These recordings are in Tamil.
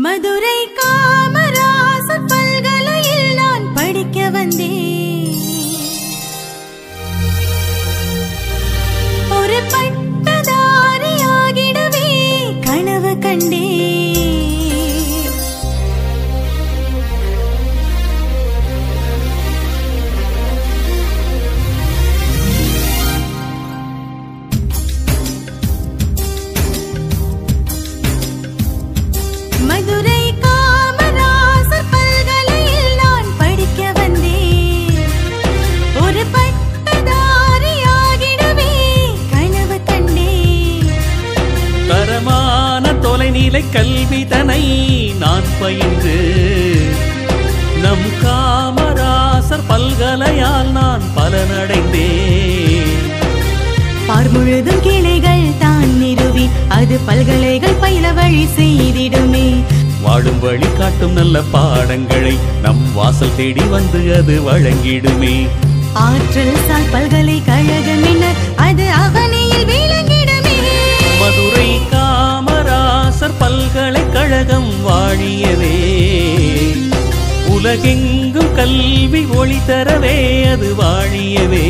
மதுரை காமராசர் பல்கலையில் நான் படிக்க வந்தேன் ஒரு பட்டதாரியாகிடவே கனவு கண்டேன் மதுரை காமராசர் பல்கலையில் நான் படிக்க வந்தேன் ஒரு பட்டதாரியாகிடவே கனவு கண்டேன் தரமான தொலைநிலை கல்விதனை நான் பயின்று நம் காமராசர் பல்கலையால் நான் பலனடைந்தேன் பார் முழுதும் கிளைகள் தான் நிறுவி அது பல்கலைகள் பயில வழி செய்திடுமே வாழும் வழி காட்டும் நல்ல பாடங்களை நம் வாசல் தேடி வந்து அது வழங்கிடுமே ஆற்றல் சால் பல்கலைக்கழகம் என அது அவனியில் விளங்கிடுமே மதுரை காமராசர் பல்கலைக்கழகம் வாழியவே உலகெங்கும் கல்வி ஒளி தரவே அது வாழியவே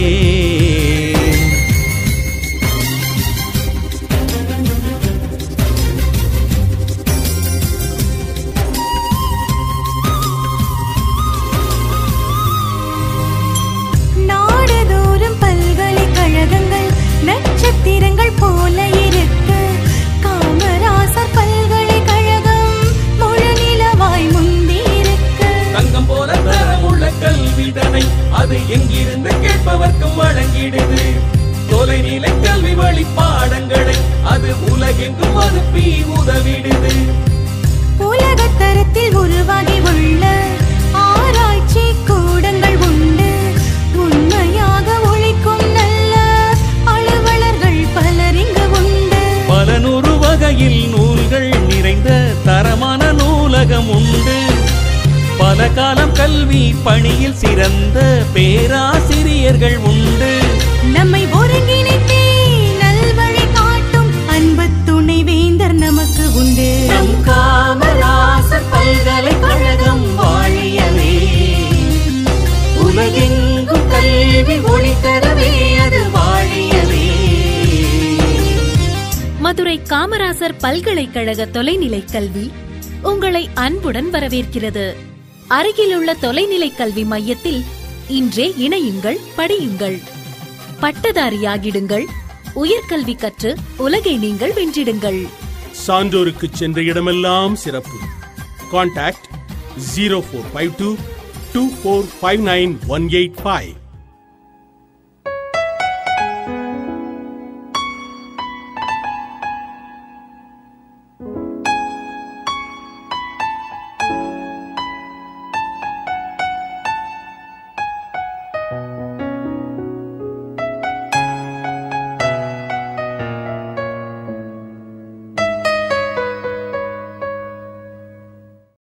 நாடுதோறும் பல்கலைக்கழகங்கள் நட்சத்திரங்கள் போல இருக்க காமராசர் பல்கலைக்கழகம் முழு நிலவாய் முந்தி இருக்க தங்கம் போல தரமுள்ள கல்விதனை அது எங்கிருந்து கேட்பவர்க்கும் வழங்கிடுது தொலைநிலை கல்வி வழி பாடங்களை அது உலகெங்கும் அனுப்பி உதவிடுது உலகத்தரத்தில் உருவாகி உள்ள ஆராய்ச்சி கூடங்கள் உண்டு உண்மையாக உழைக்கும் நல்ல அலுவலர்கள் பலர் இங்கு உண்டு பல நூறு வகையில் நூல்கள் நிறைந்த தரமான நூலகம் உண்டு பல காலம் கல்வி பணியில் சிறந்த பேராசிரியர்கள் உண்டு நம்மை ஒருங்கிணைத்தே நல்வழி காட்டும் அன்பு துணை வேந்தர் நமக்கு உண்டு நம் காமராசர் பல்கலைக்கழகம் வாழியவே உலகெங்கும் கல்வி ஒளி தரவே அது வாழியவே மதுரை காமராசர் பல்கலைக்கழக தொலைநிலை கல்வி உங்களை அன்புடன் வரவேற்கிறது அருகிலுள்ள தொலைநிலை கல்வி மையத்தில் இன்றே இணையுங்கள் படியுங்கள் பட்டதாரியாகிடுங்கள் உயர்கல்வி கற்று உலகை நீங்கள் வென்றிடுங்கள் சான்றோருக்கு சென்ற இடமெல்லாம் சிறப்பு contact zero four five two two four five nine one eight five